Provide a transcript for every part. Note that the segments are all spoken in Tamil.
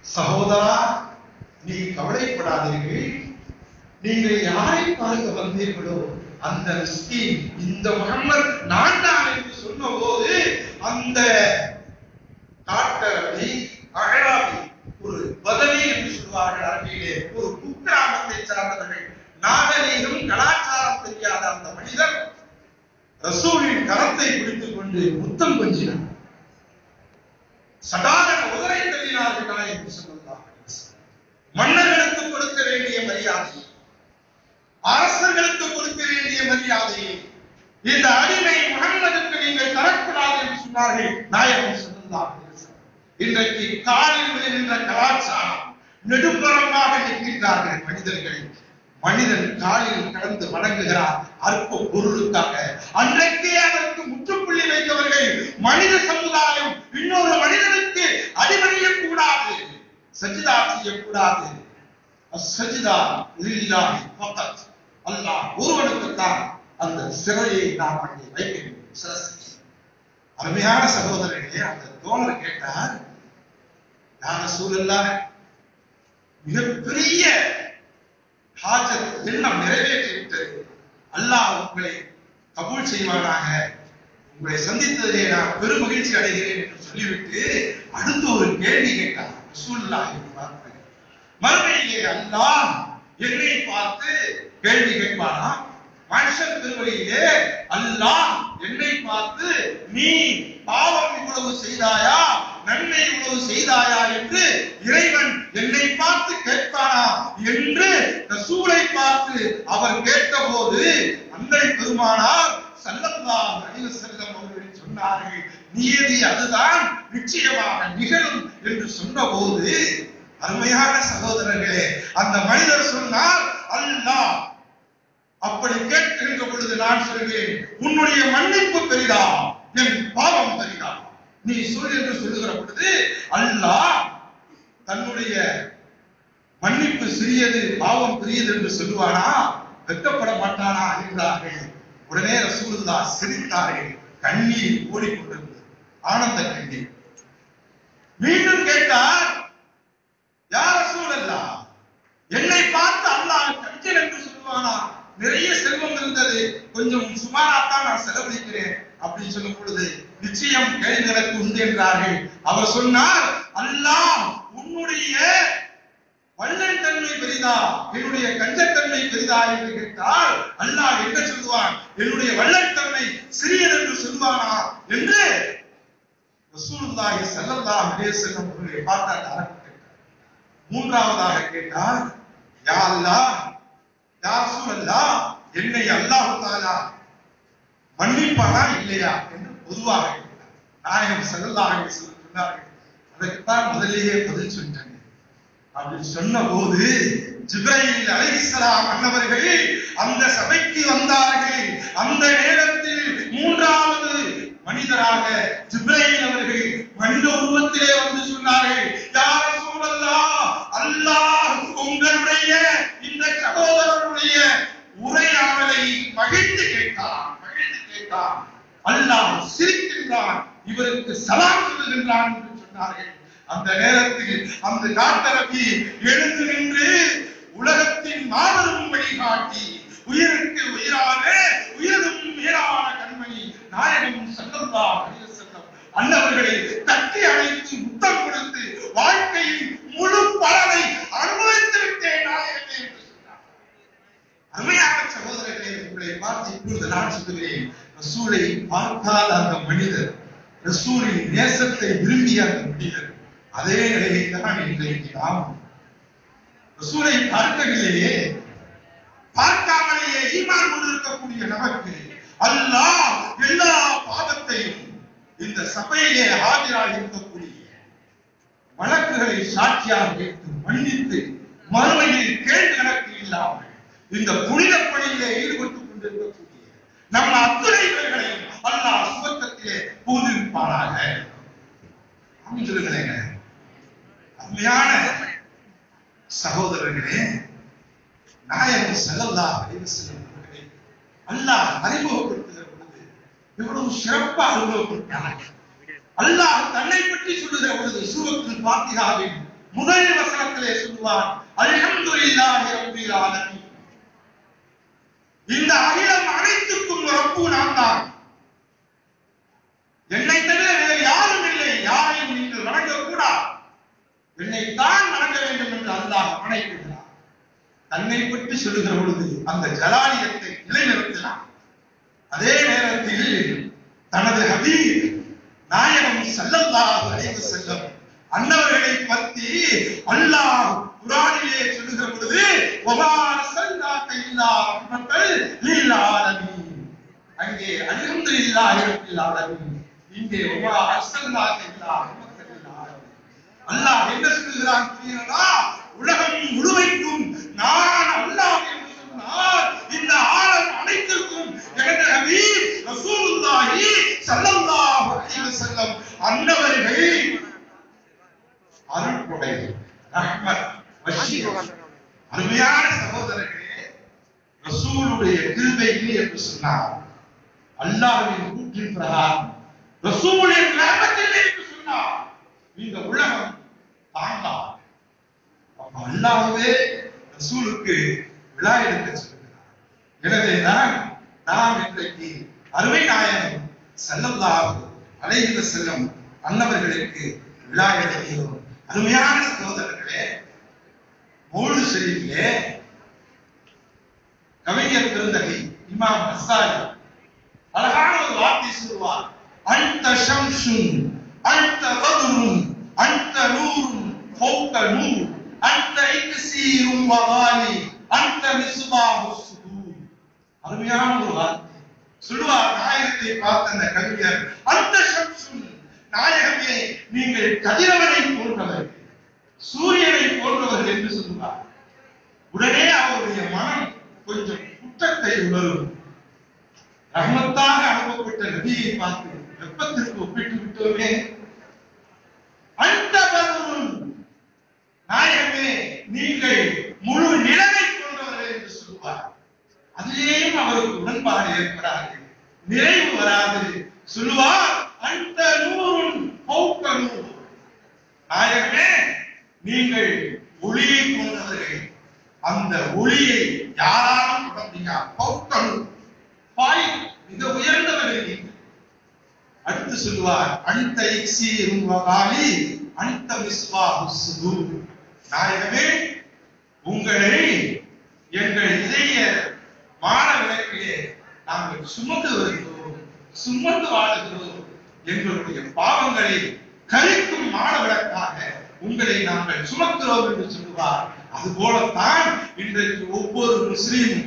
சகோதரா நீ கவலைப்படாதீர்கள் நீங்கள் யாரை பார்க்க வந்தீர்களோ அந்த மிஸ்கீன் இந்த முகம்மது நான் தான் என்று சொன்னபோது அந்த காட்டரவி அகராவி ஒரு பதவி என்று சொல்வார்கள் அரபியிலே ஒரு குக்கிராமத்தை சார்ந்தவர்கள் நாகரீகம் கலாச்சாரம் தெரியாத அந்த மனிதர் ரசூலின் கரத்தை பிடித்துக் கொண்டு முத்தம் கொஞ்சினார் சடாதன உதரை தள்ளினார்கள் நாயகம் ஸல்லல்லாஹு அலைஹி வஸல்லம். மன்னர்களுக்கு கொடுக்க வேண்டிய மரியாதை அரசர்களுக்கு கொடுக்க வேண்டிய மரியாதையை இந்த அடிமை முகம்மதுக்கு நீங்கள் தரக்கூடாது என்று சொன்னார்கள் நாயகம் ஸல்லல்லாஹு அலைஹி வஸல்லம். இன்றைக்கு காலில் விழுகின்ற கலாச்சாரம் நெடும்பரமாக நிற்கின்றார்கள் மனிதர்கள் மனிதன் காலில் கடந்து வணங்குகிறார் அற்ப பொருளுக்காக அன்றைக்கே அதற்கு முற்றுப்புள்ளி வைத்தவர்கள் மனித சமுதாயம் இன்னொரு மனிதனுக்கு அடிபணியக் கூடாது சஜிதா செய்யக்கூடாது அஸ்ஸஜிதா லில்லாஹி ஃபகத் அல்லாஹ் ஒருவனுக்கு தான் அந்த சிறையை நாம் அங்கே வைக்க வேண்டும் சிரசை அருமையான சகோதரர்களே அந்த தோழர் கேட்டார் யார சூழல்ல மிகப்பெரிய ஹாஜத் எண்ணம் நிறைவேற்றி விட்டது அல்லாஹ் உங்களை கபூல் செய்வானாக உங்களை சந்தித்ததிலே நான் பெரும் மகிழ்ச்சி அடைகிறேன் என்று சொல்லிவிட்டு அடுத்து ஒரு கேள்வி கேட்டார் ரசூலுல்லாஹி பார்த்து மறுமையிலே அல்லாஹ் என்னை பார்த்து கேள்வி கேட்பானா மனுஷன் திருவழியிலே அல்லாஹ் என்னை பார்த்து நீ பாவம் இவ்வளவு செய்தாயா நன்மை இவ்வளவு செய்தாயா என்று இறைவன் என்னை பார்த்து கேட்பானா என்று ரசூலை பார்த்து அவர் கேட்டபோது அன்னை பெருமானார் சல்லல்லாஹு அலைஹி வஸல்லம் அவர்கள் சொன்னார்கள் நியதி அதுதான் நிச்சயமாக நிகழும் என்று சொன்னபோது அருமையான சகோதரர்களே அந்த மனிதர் சொன்னார் அல்லாஹ் அப்படி கேட்கின்ற பொழுது நான் சொல்வேன் உன்னுடைய மன்னிப்பு பெரிதா என் பாவம் பெரிதா நீ சொல் என்று சொல்லுகிற பொழுது அல்லாஹ் தன்னுடைய மன்னிப்பு சிறியது பாவம் பெரியது என்று சொல்லுவானா வெட்கப்பட மாட்டானா என்றார்கள் உடனே ரசூலுல்லா சிரித்தார்கள் கண்ணீர் ஓடிக்கொண்டிருந்தது ஆனந்த கண்ணீர் மீண்டும் கேட்டார் யார் ரசூலல்லா என்னை பார்த்து அல்லாஹ் கஞ்சன் என்று சொல்லுவானா நிறைய செல்வம் இருந்தது கொஞ்சம் சுமாராத்தான் நான் செலவழிக்கிறேன் அப்படின்னு சொல்லும் பொழுது நிச்சயம் கேள்வி எனக்கு உண்டு என்றார்கள் அவர் சொன்னார் அல்லாஹ் உன்னுடைய வள்ளல் தன்மை பெரிதா என்னுடைய கஞ்சத்தன்மை பெரிதா என்று கேட்டால் அல்லாஹ் என்ன சொல்லுவான் என்னுடைய வள்ளல் தன்மை சிறியது என்று சொல்லுவானா என்று ரசூலுல்லாஹி ஸல்லல்லாஹு அலைஹி வஸல்லம் அவர்களை பார்த்து அந்த அரபு கேட்டார் மூன்றாவதாக கேட்டார் யா அல்லாஹ் யா ரசூலல்லாஹ் என்னை அல்லாஹ் தஆலா மன்னிப்பானா இல்லையா என்று பொதுவாக கேட்டார் நாயகம் ஸல்லல்லாஹு அலைஹி வஸல்லம் சொன்னார்கள் அதற்குத்தான் முதலிலேயே பதில் சொன்னாங்க அப்படி சொன்னபோது ஜிப்ரையில் அலைஹிஸ்ஸலாம் அன்னவர்கள் அந்த சபைக்கு வந்தார்கள் அந்த நேரத்தில் மூன்றாவது மனிதராக ஜிப்ரையில் அவர்கள் மனித உருவத்திலே வந்து சொன்னார்கள் யார் ரசூலல்லாஹ் அல்லாஹ் உங்களுடைய இந்த சகோதரருடைய உரையாடலை மகிழ்ந்து கேட்டான் மகிழ்ந்து கேட்டான் அல்லாஹ் சிரிக்கின்றான் இவருக்கு சலாம் சொல்லுகின்றான் என்று சொன்னார்கள் அந்த நேரத்தில் அந்த காட்டரபி எழுந்து நின்று உலகத்தின் மாபெரும் வழிகாட்டி உயிருக்கு உயிரான உயிரும் மேலான கண்மணி நாயகம் ஸல்லல்லாஹு அலைஹி வஸல்லம் அன்னவர்களை தட்டி அணைத்து முத்தம் கொடுத்து வாழ்க்கையின் முழு பலனை அனுபவித்து விட்டேன் நாயகமே என்று சொன்னார் அருமையான சகோதரர்களே உங்களை பார்த்து இப்பொழுது நான் சொல்லுகிறேன் ரசூலை பார்க்காத அந்த மனிதர் ரசூலின் நேசத்தை விரும்பிய அந்த மனிதர் அதே நிலையை தான் இன்றைக்கு நாம் ரசூலை பார்க்கவில்லையே பார்க்காமலேயே ஈமான் கொண்டிருக்கக்கூடிய நமக்கு அல்லாஹ் எல்லா பாவத்தையும் இந்த சபையிலே ஆஜராக இருக்கக்கூடிய வழக்குகளை சாட்சியாக வைத்து மன்னித்து மறுமையில் கேள்வி கணக்கு இல்லாமல் இந்த புனித பணியிலே ஈடுபட்டுக் கொண்டிருக்கக்கூடிய நம்ம அத்துணை பேர்களையும் அல்லாஹ் சுபக்கத்திலே பூந்திருப்பானாக அமைந்திருக்கிறேங்க அருமையான சகோதரர்களே நாயகம் ஸல்லல்லாஹு அலைஹி வஸல்லம் அவர்களை அல்லாஹ் அறிமுகப்படுத்துகிற பொழுது எவ்வளவு சிறப்பாக அறிமுகப்படுத்தினார் அல்லாஹ் தன்னை பற்றி சொல்லுகிற பொழுது சூரத்துல் ஃபாத்திஹாவின் முதல் வசனத்திலே சொல்லுவான் அல்ஹம்துலில்லாஹி ரப்பில் ஆலமீன் இந்த அகிலம் அனைத்துக்கும் ரப்பு நான் தான் என்னை தவிர வேறு யாரும் இல்லை யாரையும் நீங்கள் வணங்கக்கூடாது என்னை தான் வணங்க வேண்டும் என்று அல்லாஹ் ஆணையிடுகிறார் தன்னை பற்றி சொல்லுகிற பொழுது அந்த ஜலாலியத்தை நிலைநிறுத்தினார் அதே நேரத்தில் தனது ஹபீப் நாயகம் ஸல்லல்லாஹு அலைஹி செல்லம் அன்னவர்களை பற்றி அல்லாஹ் குர்ஆனிலே சொல்லுகிற பொழுது வமா அர்சல்னாக இல்லா ரஹ்மத்தல் லில் ஆலமீன் அங்கே அல்ஹம்துலில்லாஹி ரப்பில் ஆலமீன் இங்கே வமா அர்சல்னாக இல்லா ரஹ்மத்தல் லில் ஆலமீன் அல்லாஹ் என்ன சொல்லுகிறான் தெரியுங்களா உலகம் முழுமைக்கும் நான் அல்லாஹ் என்று சொன்னால் இந்த ஆழம் அனைத்திற்கும் எனது ஹபீப் ரசூலுல்லாஹி ஸல்லல்லாஹு அலைஹி வஸல்லம் அன்னவர்கள் அருள்கொடை ரஹ்மத் வஷீர் அருமையான சகோதரர்களே ரசூலுடைய கிருபை இல்லை என்று சொன்னார் அல்லாஹ்வின் கூற்றின் பிரகாரம் ரசூலின் ரஹ்மத் இல்லை என்று சொன்னார் இந்த உலகம் தாங்காது அப்ப அல்லாஹ்வே ரசூலுக்கு விழா எடுக்க சொல்கிறார் எனவே தான் நாம் இன்றைக்கு அருமை நாயகம் ஸல்லல்லாஹு அலைஹி வஸல்லம் அன்னவர்களுக்கு விழா எடுக்கிறோம் அருமையான சகோதரர்களே மௌலு ஷரீஃபிலே கவிஞர் பெருந்தகை இமாம் ஹஸ்ஸாலி அழகான ஒரு வார்த்தை சொல்லுவார் அன்த ஷம்சுன் அன்த பதுருன் அன்த நூருன் ஃபௌக நூர் அன்த இக்ஸீரும் வகாலி அன்த மிஸ்பாஹு சுதூர் அருமையான ஒரு வார்த்தை சொல்லுவார் நாயகத்தை பார்த்த அந்த கவிஞர் அந்த ஷம்சுன் நாயகமே நீங்கள் கதிரவனை போன்றவர்கள் சூரியனை போன்றவர்கள் என்று சொல்லுவார் உடனே அவருடைய மனம் கொஞ்சம் குற்றத்தை உணரும் ரஹமத்தாக அனுப்பப்பட்ட நபியை பார்த்து வெப்பத்திற்கு ஒப்பிட்டு விட்டோமே அந்த பருவம் நாயகமே நீங்கள் முழு நிலவை கொண்டவர்கள் என்று சொல்லுவார் அதிலேயும் அவருக்கு உடன்பாடு ஏற்படாது நிறைவு வராது சொல்லுவார் அந்த நூறும் பௌக்க நூறு நாயகமே நீங்கள் ஒளியை கொண்டவர்கள் அந்த ஒளியை யாராலும் தொட முடியாது பௌக்க நூறு பாய் மிக உயர்ந்தவர்கள் நீங்கள் அடுத்து சொல்லுவார் அந்த இக்ஸீரும் வகாலி அந்த மிஸ்பாஹு சுதூர் நாயகமே உங்களை எங்கள் இதய மான விளக்கிலே நாங்கள் சுமந்து வருகிறோம் சுமந்து வாழுகிறோம் எங்களுடைய பாவங்களை கரிக்கும் மான விளக்காக உங்களை நாங்கள் சுமக்கிறோம் என்று சொல்லுவார் அதுபோலத்தான் இன்றைக்கு ஒவ்வொரு முஸ்லீமும்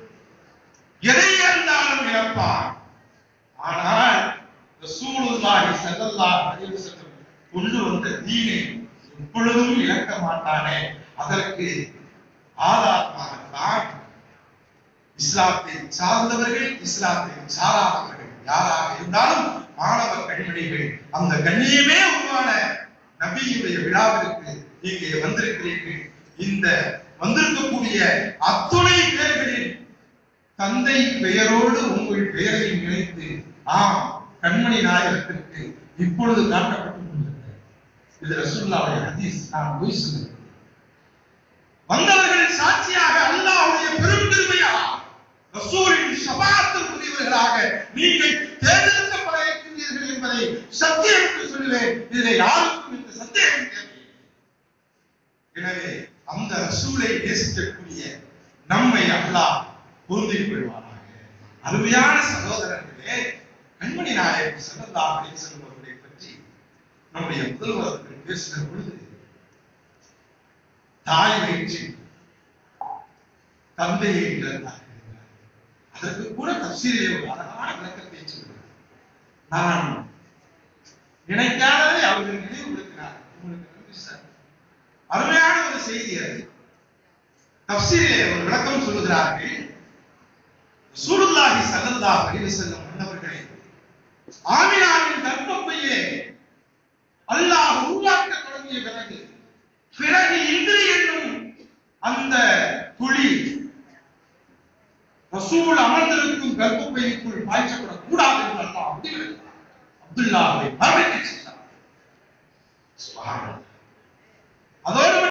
எதை இருந்தாலும் இழப்பார் ஆனால் ரசூலுல்லாஹி ஸல்லல்லாஹு அலைஹி வஸல்லம் கொண்டு வந்த தீனை எப்பொழுதும் இழக்க மாட்டானே அதற்கு ஆதாரமாகத்தான் இஸ்லாத்தை சார்ந்தவர்கள் இஸ்லாத்தை சாராதவர்கள் யாராக இருந்தாலும் மாணவ கண்மணிகள் அந்த கண்ணியமே உருவான நபியுடைய விழாவிற்கு இங்கே வந்திருக்கிறீர்கள் இந்த வந்திருக்கக்கூடிய அத்துணை பேர்களில் தந்தை பெயரோடு உங்கள் பெயரை இணைத்து ஆம் கண்மணி நாயகத்திற்கு இப்பொழுது காட்டப்பட்டு கொண்டிருக்கிறது இது ரசூல்லாவுடைய ஹதீஸ் நான் போய் சொல்லுகிறேன் வந்தவர்கள் சாட்சியாக அல்லாஹ்வுடைய பெரும் பெருமையா ரசூலின் ஷபாத்திற்குரியவர்களாக நீங்கள் தேர்ந்தெடுக்கப்பட இருக்கிறீர்கள் என்பதை சத்தியம் என்று சொல்லுவேன் இதில் யாருக்கும் இந்த சந்தேகம் தேவையில்லை எனவே அந்த ரசூலை நேசிக்கக்கூடிய நம்மை அல்லாஹ் பொருந்திக் கொள்வாராக அருமையான சகோதரர்களே கண்மணி நாயகம் ஸல்லல்லாஹு அலைஹி வஸல்லம் அவர்களை பற்றி நம்முடைய முதல்வர் அவர்கள் பேசுகிற பொழுது தாய் வயிற்றில் தந்தையை இழந்தார்கள் அதற்கு கூட தப்சீரிலே ஒரு அழகான விளக்கத்தை சொல்கிறார் நான் நினைக்காததை அவர்கள் நினைவுபடுத்தினார் உங்களுக்கு நன்றி சார் அருமையான ஒரு செய்தி அது தப்சீரிலே ஒரு விளக்கம் சொல்லுகிறார்கள் சூடுல்லாஹி ஸல்லல்லாஹு அலைஹி வஸல்லம் அன்னவர்களை ஆமினாவின் கர்ப்பப்பையிலே அல்லாஹ் உருவாக்க தொடங்கிய பிறகு பிறகு இன்று என்னும் அந்த துளி ரசூல் அமர்ந்திருக்கும் கர்ப்பப்பைக்குள் பாய்ச்சப்படக் கூடாது என்று அல்லாஹ் முடிவெடுத்தார் அப்துல்லாவை மரணிக்க செய்தார் சுப்ஹானல்லாஹ்.